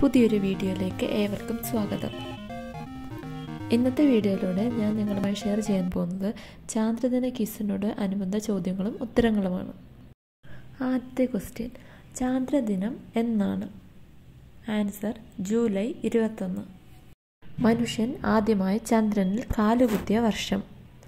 പുതിയൊരു വീഡിയോയിലേക്ക് ഏവർക്കും സ്വാഗതം ഇന്നത്തെ വീഡിയോയിലൂടെ ഞാൻ നിങ്ങളുമായി ഷെയർ ചെയ്യാൻ പോകുന്നത് ചാന്ദ്രദിന കിസിനോട് അനുബന്ധ ചോദ്യങ്ങളും ഉത്തരങ്ങളുമാണ് ആദ്യത്തെ ക്വസ്റ്റ്യൻ ചാന്ദ്രദിനം എന്നാണ് ആൻസർ ജൂലൈ ഇരുപത്തൊന്ന് മനുഷ്യൻ ആദ്യമായി ചന്ദ്രനിൽ കാലുകുത്തിയ വർഷം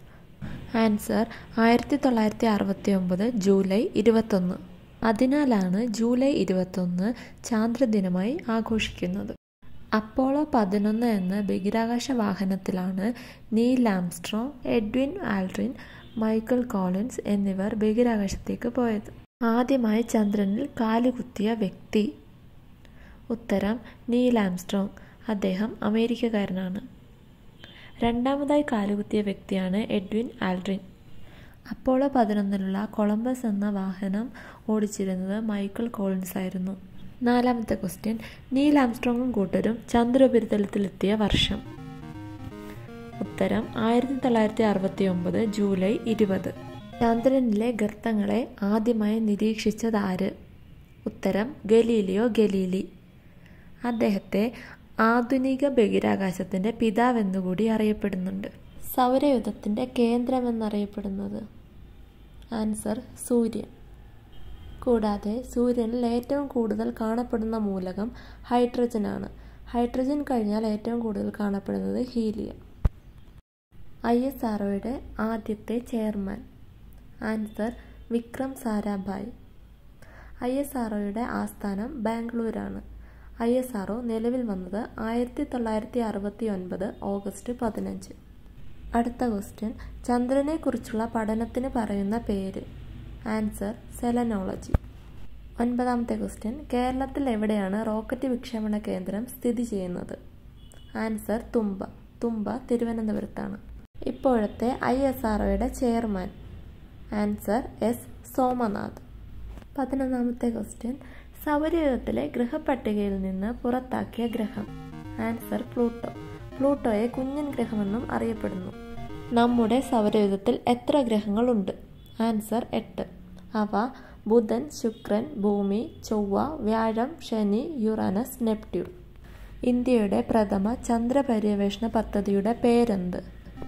ആൻസർ ആയിരത്തി തൊള്ളായിരത്തി അറുപത്തി ഒമ്പത് ജൂലൈ ഇരുപത്തൊന്ന് അതിനാലാണ് ജൂലൈ ഇരുപത്തൊന്ന് ചാന്ദ്രദിനമായി ആഘോഷിക്കുന്നത് അപ്പോളോ പതിനൊന്ന് എന്ന ബഹിരാകാശ വാഹനത്തിലാണ് Neil Armstrong Edwin Aldrin Michael Collins എന്നിവർ ബഹിരാകാശത്തേക്ക് പോയത് ആദ്യമായി ചന്ദ്രനിൽ കാലുകുത്തിയ വ്യക്തി ഉത്തരം നീൽ ആംസ്ട്രോങ് അദ്ദേഹം അമേരിക്കക്കാരനാണ് രണ്ടാമതായി കാലുകുത്തിയ വ്യക്തിയാണ് എഡ്വിൻ ആൽഡ്രിൻ അപ്പോളോ പതിനൊന്നിലുള്ള കൊളംബസ് എന്ന വാഹനം ഓടിച്ചിരുന്നത് മൈക്കിൾ കോളിൻസ് ആയിരുന്നു നാലാമത്തെ ക്വസ്റ്റ്യൻ നീൽ ആംസ്ട്രോങ്ങും കൂട്ടരും ചന്ദ്രോപരിതലത്തിലെത്തിയ വർഷം ഉത്തരം ആയിരത്തി തൊള്ളായിരത്തി അറുപത്തി ഒമ്പത് ജൂലൈ ഇരുപത് ചന്ദ്രനിലെ ഗർത്തങ്ങളെ ആദ്യമായി നിരീക്ഷിച്ചത് ആര് ഉത്തരം ഗലീലിയോ ഗലീലി അദ്ദേഹത്തെ ആധുനിക ബഹിരാകാശത്തിൻ്റെ പിതാവെന്നുകൂടി അറിയപ്പെടുന്നുണ്ട് സൗരയുധത്തിൻ്റെ കേന്ദ്രമെന്നറിയപ്പെടുന്നത് ആൻസർ സൂര്യൻ കൂടാതെ സൂര്യനിൽ ഏറ്റവും കൂടുതൽ കാണപ്പെടുന്ന മൂലകം ഹൈഡ്രജനാണ് ഹൈഡ്രജൻ കഴിഞ്ഞാൽ ഏറ്റവും കൂടുതൽ കാണപ്പെടുന്നത് ഹീലിയം ഐ എസ് ആർഒയുടെ ആദ്യത്തെ chairman answer Vikram Sarabhai I S ആർഒയുടെ ആസ്ഥാനം ബാംഗ്ലൂരാണ് ഐ എസ് ആർഒ നിലവിൽ വന്നത് ആയിരത്തി തൊള്ളായിരത്തി അറുപത്തി ഒൻപത് ഓഗസ്റ്റ് പതിനഞ്ച് അടുത്ത ക്വസ്റ്റ്യൻ ചന്ദ്രനെക്കുറിച്ചുള്ള പഠനത്തിന് പറയുന്ന പേര് ആൻസർ സെലനോളജി ഒൻപതാമത്തെ ക്വസ്റ്റ്യൻ കേരളത്തിൽ എവിടെയാണ് റോക്കറ്റ് വിക്ഷേപണ കേന്ദ്രം സ്ഥിതി ചെയ്യുന്നത് ആൻസർ തുമ്പ തുമ്പ തിരുവനന്തപുരത്താണ് ഇപ്പോഴത്തെ ഐ എസ് ആർഒയുടെ ചെയർമാൻ ആൻസർ എസ് സോമനാഥ് പതിനൊന്നാമത്തെ ക്വസ്റ്റ്യൻ സൗരയൂഥത്തിലെ ഗ്രഹപട്ടികയിൽ നിന്ന് പുറത്താക്കിയ ഗ്രഹം ആൻസർ പ്ലൂട്ടോ പ്ലൂട്ടോയെ കുഞ്ഞൻ ഗ്രഹമെന്നും അറിയപ്പെടുന്നു നമ്മുടെ സൗരയൂഥത്തിൽ എത്ര ഗ്രഹങ്ങളുണ്ട് ആൻസർ എട്ട് അവ ബുധൻ ശുക്രൻ ഭൂമി ചൊവ്വ വ്യാഴം ശനി യുറാനസ് നെപ്റ്റ്യൂൺ ഇന്ത്യയുടെ പ്രഥമ ചന്ദ്രപര്യവേഷണ പദ്ധതിയുടെ പേരെന്ത്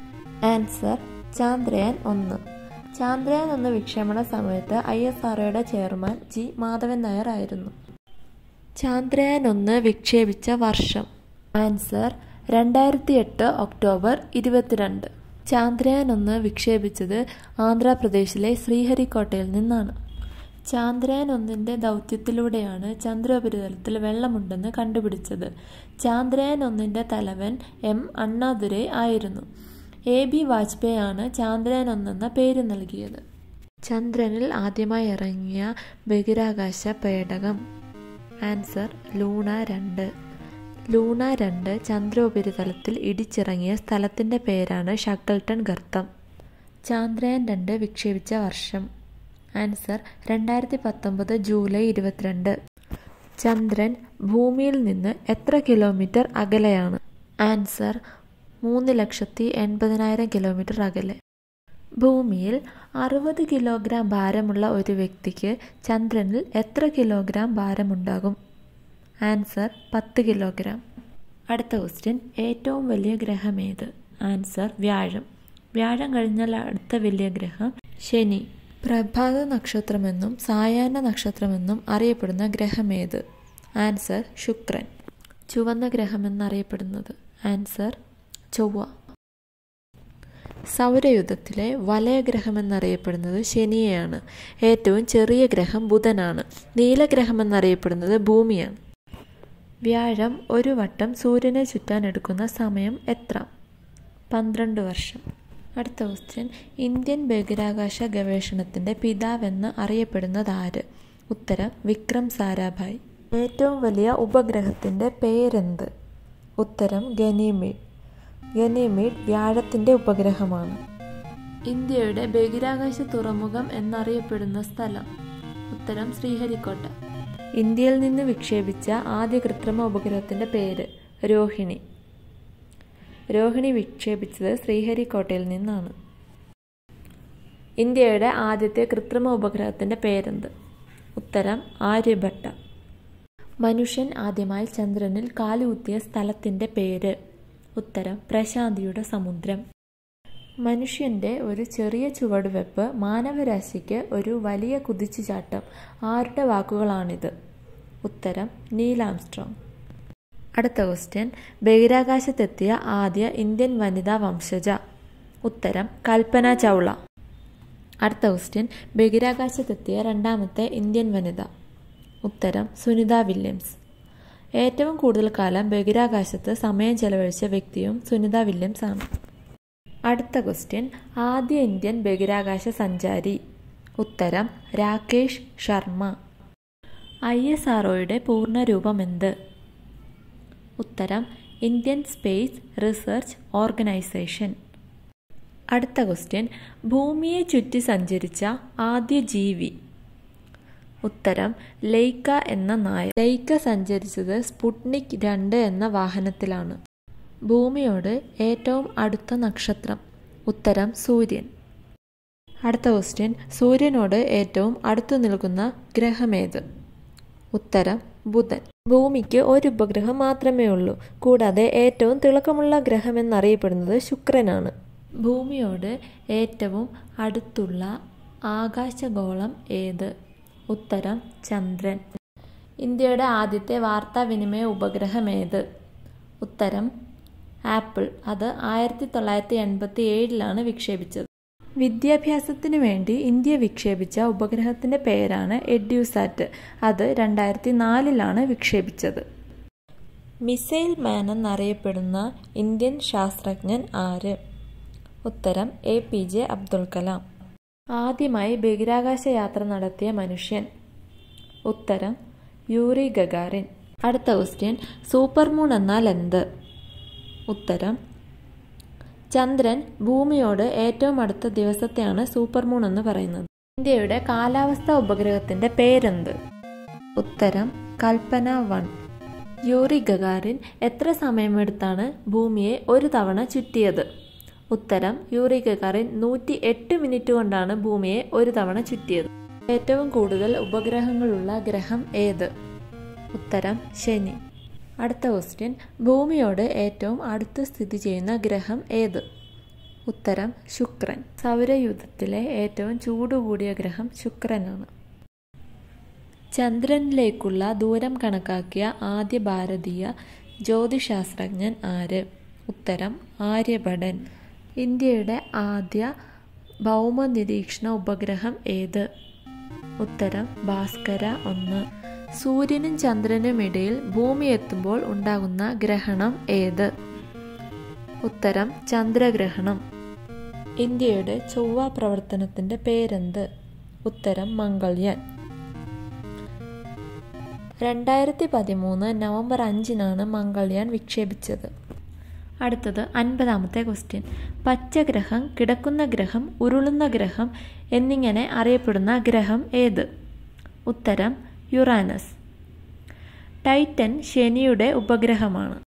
ആൻസർ ചാന്ദ്രയാൻ ഒന്ന് ചാന്ദ്രയാൻ ഒന്ന് വിക്ഷേപണ സമയത്ത് ഐ എസ് ആർഒയുടെ ചെയർമാൻ ജി മാധവൻ നായർ ആയിരുന്നു ചാന്ദ്രയാൻ ഒന്ന് വിക്ഷേപിച്ച വർഷം ആൻസർ രണ്ടായിരത്തി എട്ട് ഒക്ടോബർ ഇരുപത്തിരണ്ട് ചാന്ദ്രയാൻ ഒന്ന് വിക്ഷേപിച്ചത് ആന്ധ്രാപ്രദേശിലെ ശ്രീഹരിക്കോട്ടയിൽ നിന്നാണ് ചാന്ദ്രയാൻ ഒന്നിൻ്റെ ദൗത്യത്തിലൂടെയാണ് ചന്ദ്രോപരിതലത്തിൽ വെള്ളമുണ്ടെന്ന് കണ്ടുപിടിച്ചത് ചാന്ദ്രയാൻ ഒന്നിൻ്റെ തലവൻ എം അണ്ണാദുരൈ ആയിരുന്നു എ ബി വാജ്പേയി ആണ് ചാന്ദ്രയാൻ ഒന്നെന്ന പേര് നൽകിയത് ചന്ദ്രനിൽ ആദ്യമായി ഇറങ്ങിയ ബഹിരാകാശ പേടകം ആൻസർ ലൂണ രണ്ട് ലൂണ രണ്ട് ചന്ദ്രോപരിതലത്തിൽ ഇടിച്ചിറങ്ങിയ സ്ഥലത്തിൻ്റെ പേരാണ് ഷക്കിൾട്ടൺ ഗർത്തം ചാന്ദ്രയാൻ രണ്ട് വിക്ഷേപിച്ച വർഷം ആൻസർ രണ്ടായിരത്തി പത്തൊമ്പത് ജൂലൈ ഇരുപത്തിരണ്ട് ചന്ദ്രൻ ഭൂമിയിൽ നിന്ന് എത്ര കിലോമീറ്റർ അകലെയാണ് ആൻസർ മൂന്ന് ലക്ഷത്തി എൺപതിനായിരം കിലോമീറ്റർ അകലെ ഭൂമിയിൽ അറുപത് കിലോഗ്രാം ഭാരമുള്ള ഒരു വ്യക്തിക്ക് ചന്ദ്രനിൽ എത്ര കിലോഗ്രാം ഭാരമുണ്ടാകും ആൻസർ പത്ത് കിലോഗ്രാം അടുത്ത ക്വസ്റ്റ്യൻ ഏറ്റവും വലിയ ഗ്രഹം ഏത് ആൻസർ വ്യാഴം വ്യാഴം കഴിഞ്ഞാൽ അടുത്ത വലിയ ഗ്രഹം ശനി പ്രഭാത നക്ഷത്രമെന്നും സായാഹ്ന നക്ഷത്രമെന്നും അറിയപ്പെടുന്ന ഗ്രഹം ഏത് ആൻസർ ശുക്രൻ ചുവന്ന ഗ്രഹം എന്നറിയപ്പെടുന്നത് ആൻസർ ചൊവ്വ സൗരയുധത്തിലെ വലയഗ്രഹം എന്നറിയപ്പെടുന്നത് ശനിയെയാണ് ഏറ്റവും ചെറിയ ഗ്രഹം ബുധനാണ് നീലഗ്രഹം എന്നറിയപ്പെടുന്നത് ഭൂമിയാണ് വ്യാഴം ഒരു വട്ടം സൂര്യനെ ചുറ്റാൻ എടുക്കുന്ന സമയം എത്ര പന്ത്രണ്ട് വർഷം അടുത്ത ക്വസ്റ്റ്യൻ ഇന്ത്യൻ ബഹിരാകാശ ഗവേഷണത്തിൻ്റെ പിതാവെന്ന് അറിയപ്പെടുന്നത് ആര് ഉത്തരം വിക്രം സാരാഭായ് ഏറ്റവും വലിയ ഉപഗ്രഹത്തിൻ്റെ പേരെന്ത് ഉത്തരം ഗനീമീഡ് ഗനീമീഡ് വ്യാഴത്തിൻ്റെ ഉപഗ്രഹമാണ് ഇന്ത്യയുടെ ബഹിരാകാശ തുറമുഖം എന്നറിയപ്പെടുന്ന സ്ഥലം ഉത്തരം ശ്രീഹരിക്കോട്ട ഇന്ത്യയിൽ നിന്ന് വിക്ഷേപിച്ച ആദ്യ കൃത്രിമ ഉപഗ്രഹത്തിൻ്റെ പേര് രോഹിണി രോഹിണി വിക്ഷേപിച്ചത് ശ്രീഹരിക്കോട്ടയിൽ നിന്നാണ് ഇന്ത്യയുടെ ആദ്യത്തെ കൃത്രിമ ഉപഗ്രഹത്തിൻ്റെ പേരെന്ത് ഉത്തരം ആര്യഭട്ട മനുഷ്യൻ ആദ്യമായി ചന്ദ്രനിൽ കാലുകുത്തിയ സ്ഥലത്തിൻ്റെ പേര് ഉത്തരം പ്രശാന്തിയുടെ സമുദ്രം മനുഷ്യൻ്റെ ഒരു ചെറിയ ചുവടുവെപ്പ് മാനവരാശിക്ക് ഒരു വലിയ കുതിച്ചുചാട്ടം ആരുടെ വാക്കുകളാണിത് ഉത്തരം നീൽ ആംസ്ട്രോങ് അടുത്ത ക്വസ്റ്റ്യൻ ബഹിരാകാശത്തെത്തിയ ആദ്യ ഇന്ത്യൻ വനിതാ വംശജ ഉത്തരം കൽപ്പന ചൗള അടുത്ത ക്വസ്റ്റ്യൻ ബഹിരാകാശത്തെത്തിയ രണ്ടാമത്തെ ഇന്ത്യൻ വനിത ഉത്തരം സുനിത വില്യംസ് ഏറ്റവും കൂടുതൽ കാലം ബഹിരാകാശത്ത് സമയം ചെലവഴിച്ച വ്യക്തിയും സുനിത വില്യംസ് ആണ് അടുത്ത ക്വസ്റ്റ്യൻ ആദ്യ ഇന്ത്യൻ ബഹിരാകാശ സഞ്ചാരി ഉത്തരം രാകേഷ് ശർമ്മ ഐ എസ് ആർഒയുടെ പൂർണ്ണരൂപം എന്ത് ഉത്തരം ഇന്ത്യൻ സ്പേസ് റിസർച്ച് ഓർഗനൈസേഷൻ അടുത്ത ക്വസ്റ്റ്യൻ ഭൂമിയെ ചുറ്റി സഞ്ചരിച്ച ആദ്യ ജീവി ഉത്തരം ലൈക്ക എന്ന നായ ലൈക്ക സഞ്ചരിച്ചത് സ്പുട്നിക് രണ്ട് എന്ന വാഹനത്തിലാണ് ഭൂമിയോട് ഏറ്റവും അടുത്ത നക്ഷത്രം ഉത്തരം സൂര്യൻ അടുത്ത ക്വസ്റ്റ്യൻ സൂര്യനോട് ഏറ്റവും അടുത്തു നിൽക്കുന്ന ഗ്രഹമേത് ഉത്തരം ബുധൻ ഭൂമിക്ക് ഒരു ഉപഗ്രഹം മാത്രമേ ഉള്ളൂ കൂടാതെ ഏറ്റവും തിളക്കമുള്ള ഗ്രഹം എന്നറിയപ്പെടുന്നത് ശുക്രനാണ് ഭൂമിയോട് ഏറ്റവും അടുത്തുള്ള ആകാശഗോളം ഏത് ഉത്തരം ചന്ദ്രൻ ഇന്ത്യയുടെ ആദ്യത്തെ വാർത്താവിനിമയ ഉപഗ്രഹം ഏത് ഉത്തരം ആപ്പിൾ അത് ആയിരത്തി തൊള്ളായിരത്തി എൺപത്തി ഏഴിലാണ് വിക്ഷേപിച്ചത് വിദ്യാഭ്യാസത്തിനു വേണ്ടി ഇന്ത്യ വിക്ഷേപിച്ച ഉപഗ്രഹത്തിന്റെ പേരാണ് എഡ്യൂസാറ്റ് അത് രണ്ടായിരത്തി നാലിലാണ് വിക്ഷേപിച്ചത് മിസൈൽ മാൻ എന്നറിയപ്പെടുന്ന ഇന്ത്യൻ ശാസ്ത്രജ്ഞൻ ആര് ഉത്തരം A P J Abdul Kalam ആദ്യമായി ബഹിരാകാശ യാത്ര നടത്തിയ മനുഷ്യൻ ഉത്തരം യൂറി ഗഗാറിൻ അടുത്ത ക്വസ്റ്റ്യൻ സൂപ്പർ മൂൺ എന്നാൽ എന്ത് ഉത്തരം ചന്ദ്രൻ ഭൂമിയോട് ഏറ്റവും അടുത്ത ദിവസത്തെയാണ് സൂപ്പർ മൂൺ എന്ന് പറയുന്നത് ഇന്ത്യയുടെ കാലാവസ്ഥാ ഉപഗ്രഹത്തിന്റെ പേരെന്ത് ഉത്തരം കൽപ്പന വൺ യൂറി ഗഗാറിൻ എത്ര സമയമെടുത്താണ് ഭൂമിയെ ഒരു തവണ ചുറ്റിയത് ഉത്തരം യൂറി ഗഗാറിൻ നൂറ്റി എട്ട് മിനിറ്റ് കൊണ്ടാണ് ഭൂമിയെ ഒരു തവണ ചുറ്റിയത് ഏറ്റവും കൂടുതൽ ഉപഗ്രഹങ്ങളുള്ള ഗ്രഹം ഏത് ഉത്തരം ശനി അടുത്ത ക്വസ്റ്റ്യൻ ഭൂമിയോട് ഏറ്റവും അടുത്ത് സ്ഥിതി ചെയ്യുന്ന ഗ്രഹം ഏത് ഉത്തരം ശുക്രൻ സൗരയൂഥത്തിലെ ഏറ്റവും ചൂട് കൂടിയ ഗ്രഹം ശുക്രനാണ് ചന്ദ്രനിലേക്കുള്ള ദൂരം കണക്കാക്കിയ ആദ്യ ഭാരതീയ ജ്യോതിശാസ്ത്രജ്ഞൻ ആര് ഉത്തരം ആര്യഭടൻ ഇന്ത്യയുടെ ആദ്യ ഭൗമ നിരീക്ഷണ ഉപഗ്രഹം ഏത് ഉത്തരം ഭാസ്കര ഒന്ന് സൂര്യനും ചന്ദ്രനും ഇടയിൽ ഭൂമി എത്തുമ്പോൾ ഉണ്ടാകുന്ന ഗ്രഹണം ഏത് ഉത്തരം ചന്ദ്രഗ്രഹണം ഇന്ത്യയുടെ ചൊവ്വ പ്രവർത്തനത്തിന്റെ പേരെന്ത് ഉത്തരം മംഗൾയാൻ രണ്ടായിരത്തി പതിമൂന്ന് നവംബർ അഞ്ചിനാണ് മംഗൾയാൻ വിക്ഷേപിച്ചത് അടുത്തത് അൻപതാമത്തെ ക്വസ്റ്റ്യൻ പച്ചഗ്രഹം കിടക്കുന്ന ഗ്രഹം ഉരുളുന്ന ഗ്രഹം എന്നിങ്ങനെ അറിയപ്പെടുന്ന ഗ്രഹം ഏത് ഉത്തരം യുറാനസ് ടൈറ്റൻ ശനിയുടെ ഉപഗ്രഹമാണ്